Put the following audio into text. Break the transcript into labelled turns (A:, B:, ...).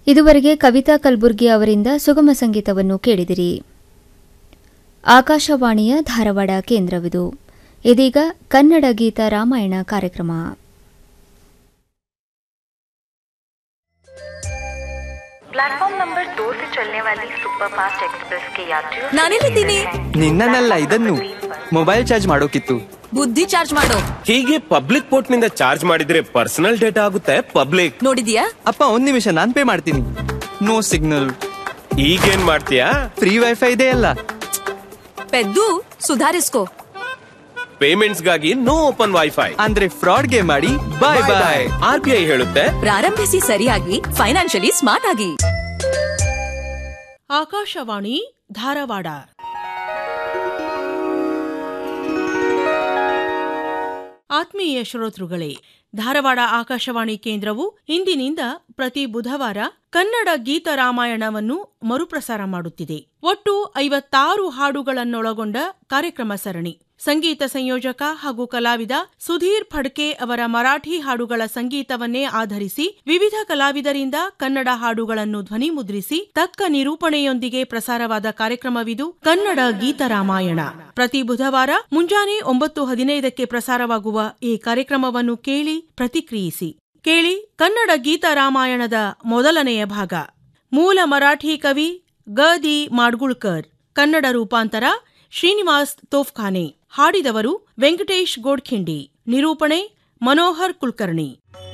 A: ಇದುವರೆಗೆ ಕವಿತಾ ಕಲ್ಬುರ್ಗಿ ಅವರಿಂದ ಸುಗಮ ಸಂಗೀತವನ್ನು ಕೇಳಿದಿರಿ ಆಕಾಶವಾಣಿಯ ಧಾರವಾಡ ಕೇಂದ್ರವಿದು ಇದೀಗ ಕನ್ನಡ ಗೀತ ರಾಮಾಯಣ ಕಾರ್ಯಕ್ರಮ
B: प्लेटफॉर्म नंबर दो से चलने वाली सुपरफास्ट एक्सप्रेस के यात्रियों से
C: ನಾನೆಲ್ಲಿದ್ದೀನಿ
D: ನಿನ್ನನ್ನೆಲ್ಲ ಇದನ್ನು ಮೊಬೈಲ್ ಚಾರ್ಜ್ ಮಾಡೋಕಿತ್ತು
C: ಬುದ್ಧಿ ಚಾರ್ಜ್ ಮಾಡೋ
E: ಹೀಗೆ ಪಬ್ಲಿಕ್ ಪೋರ್ಟ್ ನಿಂದ ಚಾರ್ಜ್ ಮಾಡಿದ್ರೆ ಪರ್ಸನಲ್ ಡೇಟಾ ಆಗುತ್ತೆ ಪಬ್ಲಿಕ್
C: ನೋಡಿದ್ಯಾ
D: ಅಪ್ಪ ಒಂದ್ ನಿಮಿಷ ನಾನ್ ಪೇ ಮಾಡ್ತೀನಿ ನೋ ಸಿಗ್ನಲ್
E: ಈಗೇನ್ ಮಾಡ್ತೀಯಾ
D: ಫ್ರೀ ವೈಫೈ ಇದೆ ಅಲ್ಲ
C: ಪೆದ್ದು ಸುಧಾರಿಸ್ಕೋ
E: ಪೇಮೆಂಟ್ಸ್ ಗಾಗಿ ನೋ ಓಪನ್ ವೈಫೈ
D: ಅಂದ್ರೆ ಫ್ರಾಡ್ಗೆ ಮಾಡಿ bye bye
E: R B I ಹೇಳುತ್ತೆ
C: ಪ್ರಾರಂಭಿಸಿ ಸರಿಯಾಗಿ ಫೈನಾನ್ಷಿಯಲಿ ಸ್ಮಾರ್ಟ್ ಆಗಿ
F: ಆಕಾಶವಾಣಿ ಧಾರವಾಡ ಆತ್ಮೀಯ ಶ್ರೋತೃಗಳೇ ಧಾರವಾಡ ಆಕಾಶವಾಣಿ ಕೇಂದ್ರವು ಇಂದಿನಿಂದ ಪ್ರತಿ ಬುಧವಾರ ಕನ್ನಡ ಗೀತ ರಾಮಾಯಣವನ್ನು ಮರುಪ್ರಸಾರ ಮಾಡುತ್ತಿದೆ ಒಟ್ಟು ಐವತ್ತಾರು ಹಾಡುಗಳನ್ನೊಳಗೊಂಡ ಕಾರ್ಯಕ್ರಮ ಸರಣಿ ಸಂಗೀತ ಸಂಯೋಜಕ ಹಾಗೂ ಕಲಾವಿದ ಸುಧೀರ್ ಫಡ್ಕೆ ಅವರ ಮರಾಠಿ ಹಾಡುಗಳ ಸಂಗೀತವನ್ನೇ ಆಧರಿಸಿ ವಿವಿಧ ಕಲಾವಿದರಿಂದ ಕನ್ನಡ ಹಾಡುಗಳನ್ನು ಧ್ವನಿಮುದ್ರಿಸಿ ತಕ್ಕ ನಿರೂಪಣೆಯೊಂದಿಗೆ ಪ್ರಸಾರವಾದ ಕಾರ್ಯಕ್ರಮವಿದು ಕನ್ನಡ ಗೀತ ರಾಮಾಯಣ ಪ್ರತಿ ಬುಧವಾರ ಮುಂಜಾನೆ ಒಂಬತ್ತು ಹದಿನೈದಕ್ಕೆ ಪ್ರಸಾರವಾಗುವ ಈ ಕಾರ್ಯಕ್ರಮವನ್ನು ಕೇಳಿ ಪ್ರತಿಕ್ರಿಯಿಸಿ ಕೇಳಿ ಕನ್ನಡ ಗೀತ ರಾಮಾಯಣದ ಮೊದಲನೆಯ ಭಾಗ ಮೂಲ ಮರಾಠಿ ಕವಿ ಗ ದಿ ಮಾಡ್ಗುಳ್ಕರ್ ಕನ್ನಡ ರೂಪಾಂತರ ಶ್ರೀನಿವಾಸ್ ತೋಫ್ಖಾನೆ ಹಾಡಿದವರು ವೆಂಕಟೇಶ್ ಗೋಡ್ಖಿಂಡಿ ನಿರೂಪಣೆ ಮನೋಹರ್ ಕುಲಕರ್ಣಿ